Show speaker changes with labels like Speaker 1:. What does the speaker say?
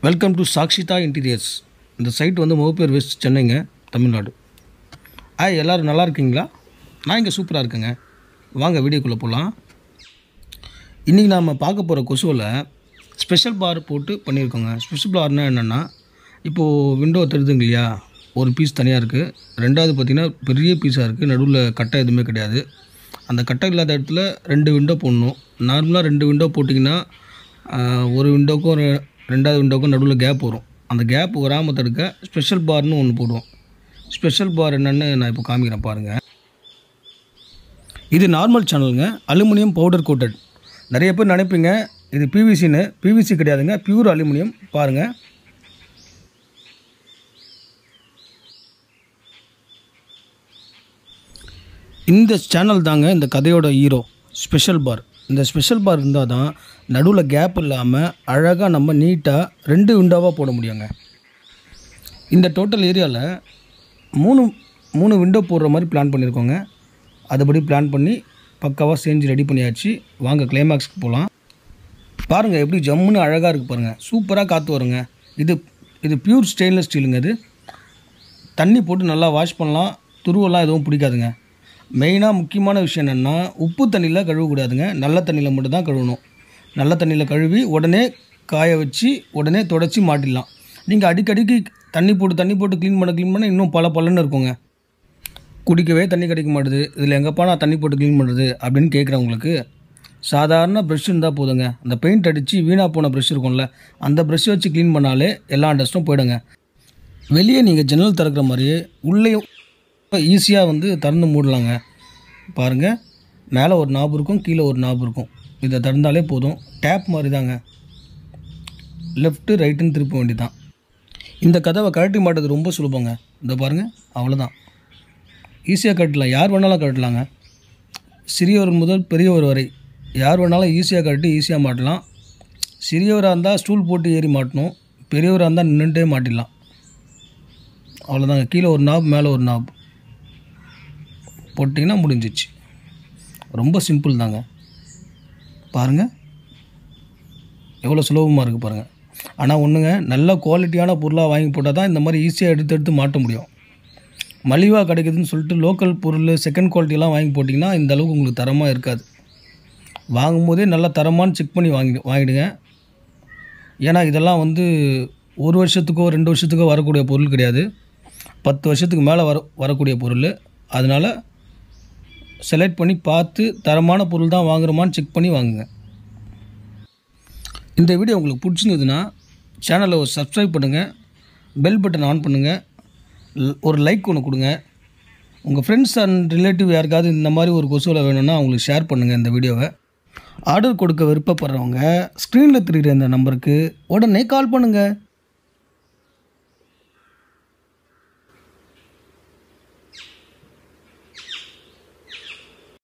Speaker 1: welcome to Sakshitha interiors இந்த site வந்து Mogappair west சென்னைங்க தமிழ்நாடு ஆ எல்லோரும் நல்லா இருக்கீங்களா நான் இங்கே சூப்பராக இருக்கேங்க வாங்க வீடியோக்குள்ளே போகலாம் இன்றைக்கி நாம் பார்க்க போகிற கொசுவில் ஸ்பெஷல் பார் போட்டு பண்ணியிருக்கோங்க ஸ்பெஷல் பார்னால் என்னென்னா இப்போது விண்டோ தெரியுதுங்க இல்லையா ஒரு பீஸ் தனியாக இருக்குது ரெண்டாவது பார்த்திங்கன்னா பெரிய பீஸாக இருக்குது நடுவில் கட்டை எதுவுமே கிடையாது அந்த கட்டை இல்லாத இடத்துல ரெண்டு விண்டோ போடணும் நார்மலாக ரெண்டு விண்டோ போட்டிங்கன்னா ஆஹ், ஒரு விண்டோக்கும் ரெ- ரெண்டாவது விண்டோக்கும் நடுவில் கேப் வரும் அந்த கேப் வராமல் தடுக்க ஸ்பெஷல் பார்னு ஒன்று போடுவோம் ஸ்பெஷல் பார் என்னன்னு நான் இப்போ காமிக்கிறேன் பாருங்கள் இது நார்மல் சேனலுங்க அலுமினியம் பவுடர் கோட்டட் நிறைய பேர் நினைப்பீங்க இது பிவிசின்னு பிவிசி கிடையாதுங்க பியூர் அலுமினியம் பாருங்கள் இந்த சேனல் தாங்க இந்த கதையோட ஹீரோ ஸ்பெஷல் பார் இந்த ஸ்பெஷல் பார் இருந்தால் தான் நடுவில் கேப் இல்லாமல் அழகாக நம்ம நீட்டாக ரெண்டு விண்டோவாக போட முடியுங்க இந்த டோட்டல் ஏரியாவில் மூணு மூணு விண்டோ போடுற மாதிரி பிளான் பண்ணியிருக்கோங்க அதுபடி பிளான் பண்ணி பக்காவாக செஞ்சு ரெடி பண்ணியாச்சு வாங்க கிளைமேக்ஸ்க்கு போகலாம் பாருங்கள் எப்படி ஜம்முன்னு அழகாக இருக்குது பாருங்கள் சூப்பராக காற்று வருங்க இது இது பியூர் ஸ்டெயின்லெஸ் ஸ்டீலுங்க இது தண்ணி போட்டு நல்லா வாஷ் பண்ணலாம் துருவெல்லாம் எதுவும் பிடிக்காதுங்க மெயினாக முக்கியமான விஷயம் என்னென்னா உப்பு தண்ணியில் கழுவக்கூடாதுங்க நல்ல தண்ணியில் மட்டும்தான் கழுவணும் நல்ல தண்ணியில் கழுவி உடனே காய வச்சு உடனே தொடச்சி மாட்டிடலாம் நீங்கள் அடிக்கடிக்கு தண்ணி போட்டு தண்ணி போட்டு க்ளீன் பண்ண க்ளீன் பண்ண இன்னும் பல பலன்னு இருக்குங்க குடிக்கவே தண்ணி கிடைக்க மாட்டுது இதில் எங்கப்பா நான் தண்ணி போட்டு க்ளீன் பண்ணுறது அப்படின்னு கேட்குறவங்களுக்கு சாதாரண ப்ரஷ் இருந்தால் போதுங்க அந்த பெயிண்ட் அடித்து வீணாக போன ப்ரஷ் இருக்கும்ல அந்த ப்ரஷ் வச்சு க்ளீன் பண்ணாலே எல்லா டஸ்ட்டும் போயிடுங்க வெளியே நீங்கள் ஜன்னல் திறக்கிற மாதிரியே உள்ளேயும் ஈஸியாக வந்து திறந்து மூடலாங்க பாருங்கள் மேலே ஒரு நாப் இருக்கும் கீழே ஒரு நாப் இருக்கும் இதை திறந்தாலே போதும் டேப் மாதிரி தாங்க லெஃப்ட்டு ரைட்டுன்னு திருப்ப வேண்டியதான் இந்த கதவை கழட்டி மாட்டது ரொம்ப சுலபங்க இந்த பாருங்கள் அவ்வளோதான் ஈஸியாக கட்டலாம் யார் வேணாலும் கட்டலாங்க சிறியவர் முதல் பெரியவர் வரை யார் வேணாலும் ஈஸியாக கட்டி ஈஸியாக மாட்டலாம் சிறியவராக இருந்தால் ஸ்டூல் போட்டு ஏறி மாட்டணும் பெரியவராக இருந்தால் நின்றுட்டே மாட்டிடலாம் அவ்வளோதாங்க கீழே ஒரு நாப் மேலே ஒரு நாப் போட்டிங்கன்னா முடிஞ்சிச்சு ரொம்ப சிம்பிள் தாங்க பாருங்கள் எவ்வளோ சுலபமாக இருக்குது பாருங்கள் ஆனால் ஒன்றுங்க நல்ல குவாலிட்டியான பொருளாக வாங்கி போட்டால் தான் இந்த மாதிரி ஈஸியாக எடுத்து எடுத்து மாட்ட முடியும் மலிவாக கிடைக்குதுன்னு சொல்லிட்டு லோக்கல் பொருள் செகண்ட் குவாலிட்டிலாம் வாங்கி போட்டிங்கன்னா இந்த அளவுக்கு உங்களுக்கு தரமாக இருக்காது வாங்கும்போதே நல்லா தரமான்னு செக் பண்ணி வாங்கி வாங்கிடுங்க ஏன்னா இதெல்லாம் வந்து ஒரு வருஷத்துக்கோ ரெண்டு வருஷத்துக்கோ வரக்கூடிய பொருள் கிடையாது பத்து வருஷத்துக்கு மேலே வர வரக்கூடிய பொருள் அதனால் செலக்ட் பண்ணி பார்த்து தரமான பொருள் தான் வாங்குறோமான்னு செக் பண்ணி வாங்குங்க இந்த வீடியோ உங்களுக்கு பிடிச்சிருந்ததுன்னா சேனலை ஒரு சப்ஸ்கிரைப் பண்ணுங்கள் பெல் பட்டன் ஆன் பண்ணுங்கள் ல்- ஒரு லைக் ஒன்று கொடுங்க உங்கள் ஃப்ரெண்ட்ஸ் அண்ட் ரிலேட்டிவ் யாருக்காவது இந்த மாதிரி ஒரு கொசுவில் வேணும்னா அவங்களுக்கு ஷேர் பண்ணுங்கள் இந்த வீடியோவை ஆர்டர் கொடுக்க விருப்பப்படுறவங்க ஸ்க்ரீனில் தெரியுற இந்த நம்பருக்கு உடனே கால் பண்ணுங்கள்